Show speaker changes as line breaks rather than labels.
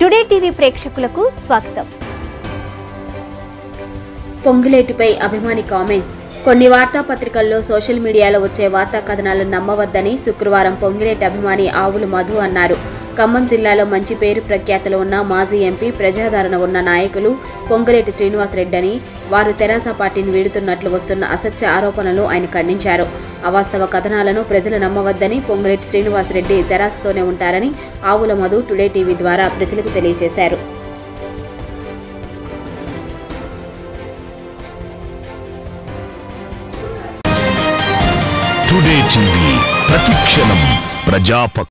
today TV ప్రేక్షకులకు స్వాగతం
పొంగులేటిపై అభిమాని కామెంట్స్ కొన్ని వార్తాపత్రికల్లో సోషల్ మీడియాలో వచ్చే వార్తా కథనాలను నమ్మవద్దని శుక్రవారం పొంగిలేటి అభిమాని ఆవులు మధు అన్నారు ఖమ్మం జిల్లాలో మంచి పేరు ప్రఖ్యాతలు ఉన్న మాజీ ఎంపీ ప్రజాదరణ ఉన్న నాయకులు పొంగులేటి శ్రీనివాసరెడ్డి అని వారు తెరాస పార్టీని వీడుతున్నట్లు వస్తున్న అసత్య ఆరోపణలు ఆయన ఖండించారు అవాస్తవ కథనాలను ప్రజలు నమ్మవద్దని పొంగులేటి శ్రీనివాసరెడ్డి తెరాసతోనే ఉంటారని ఆవుల మధు టుడే టీవీ ద్వారా ప్రజలకు తెలియజేశారు
టుడే టీవీ ప్రతిక్షణం ప్రజాపక్ష